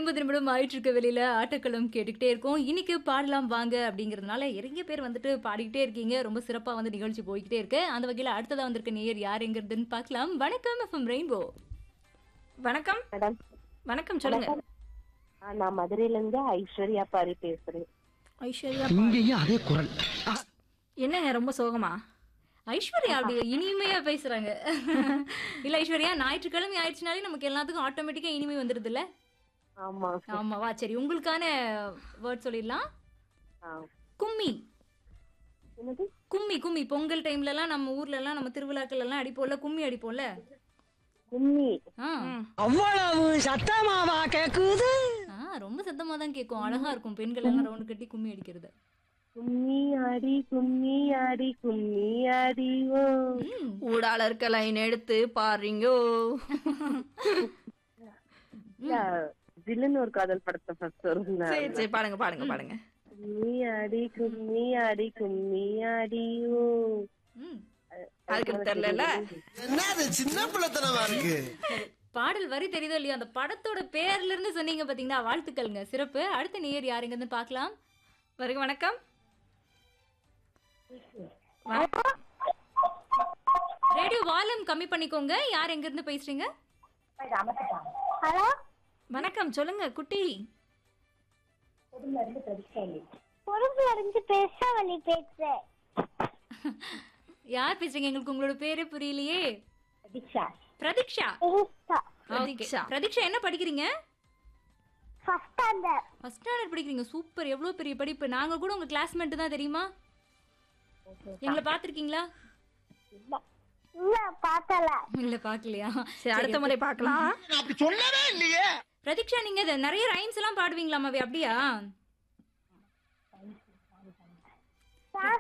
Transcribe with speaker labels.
Speaker 1: ஐம்பது நிமிடம் ஆயிட்டு இருக்க வெளியில ஆட்டக்களம் கேட்டுக்கிட்டே இருக்கோம் இன்னைக்கு பாடலாம் வாங்க அப்படிங்கிறதுனால நிறைய பேர் வந்துட்டு பாடிக்கிட்டே இருக்கீங்க ரொம்ப சிறப்பா வந்து நிகழ்ச்சி போய்கிட்டே இருக்கு அந்த வகையில அடுத்ததா வந்திருக்க நேயர் யாருங்கிறதுன்னு பார்க்கலாம் வணக்கம் எஃப்எம் ரெயின்போ
Speaker 2: வணக்கம்
Speaker 3: மேடம்
Speaker 2: வணக்கம் சொல்லுங்க
Speaker 3: ஆ, நான் மதுரையில இருந்து ஐஸ்வர்யா பாரி பேசுறேன்
Speaker 2: ஐஸ்வர்யா
Speaker 4: இங்கேயும் அதே குரல்
Speaker 2: என்னங்க ரொம்ப சோகமா
Speaker 1: ஐஸ்வர்யா அப்படி இனிமையா பேசுறாங்க இல்ல ஐஸ்வர்யா ஞாயிற்றுக்கிழமை ஆயிடுச்சுனாலே நமக்கு எல்லாத்துக்கும் ஆட்டோமேட்டிக்கா இனிமை வந்துருது இல்ல
Speaker 3: ஆமா
Speaker 1: ஆமாவா சரி உங்களுக்கான வேர்ட் சொல்லிடலாம்
Speaker 3: ஆ.
Speaker 1: கும்மி
Speaker 3: என்னது
Speaker 1: கும்மி கும்மி பொங்கல் டைம்ல எல்லாம் நம்ம ஊர்ல எல்லாம் நம்ம திருவிழாக்கள் எல்லாம் அடிப்போம்ல கும்மி அடிப்போம்ல
Speaker 3: கும்மி
Speaker 1: ஆ
Speaker 4: அவ்வளவு சத்தமாவா கேக்குது
Speaker 1: ஆ ரொம்ப சத்தமா தான் கேட்கும் அழகா இருக்கும் பெண்கள் எல்லாம் ரவுண்ட் கட்டி கும்மி அடிக்கிறது
Speaker 3: கும்மி ஆடி கும்மி ஆடி கும்மி ஆடி ஓ
Speaker 1: ம்,
Speaker 2: ஊடால இருக்க லைன் எடுத்து பாருங்கோ
Speaker 3: இல்ல, ஜில்லுன்னு ஒரு காதல் படத்தை ஃபர்ஸ்ட் வருங்க
Speaker 2: சரி சரி பாடுங்க பாடுங்க பாடுங்க
Speaker 3: கும்மி ஆடி கும்மி ஆடி கும்மி ஆடி ஓ
Speaker 1: ம்.
Speaker 2: அதுக்கு தெரியல
Speaker 4: என்னது சின்ன பிள்ளைத்தனமா இருக்கு
Speaker 1: பாடல் வரி தெரியுதோ இல்லையோ அந்த படத்தோட பேர்ல இருந்து சொன்னீங்க பாத்தீங்களா வாழ்த்துக்கள்ங்க சிறப்பு அடுத்த நேயர் யாருங்கன்னு பார்க்கலாம்
Speaker 2: வருக வணக்கம்
Speaker 1: ரேடியோ வால்யூம் கம்மி பண்ணிக்கோங்க யார் எங்க இருந்து பேசுறீங்க
Speaker 5: ஹலோ
Speaker 2: வணக்கம் சொல்லுங்க குட்டி
Speaker 5: பொறுப்பு அடைஞ்சு பேசாமலி பேசுறேன்
Speaker 1: யார் பேசுறீங்க எங்களுக்கு உங்களோட பேரே புரியலையே
Speaker 3: தீக்ஷா
Speaker 1: பிரதீக்ஷா
Speaker 5: பிரதீக்ஷா
Speaker 2: பிரதீக்ஷா.
Speaker 1: பிரதீக்ஷா என்ன படிக்கிறீங்க
Speaker 5: ஃபர்ஸ்ட் ஸ்டாண்டர்ட்
Speaker 1: ஃபர்ஸ்ட் ஸ்டாண்டர்ட் படிக்கிறீங்க சூப்பர் எவ்வளவு பெரிய படிப்பு நாங்க கூட உங்க கிளாஸ்மேட் தான் தெரியுமா எங்களை பாத்திருக்கீங்களா
Speaker 5: இல்ல பார்த்தல
Speaker 1: இல்ல பாக்கலையா
Speaker 2: சரி அடுத்த முறை பார்க்கலாம்
Speaker 4: அப்படி சொல்லவே இல்லையே
Speaker 1: பிரதீக்ஷா நீங்க இது நிறைய ரைம்ஸ் எல்லாம் பாடுவீங்களாமாவே அப்படியா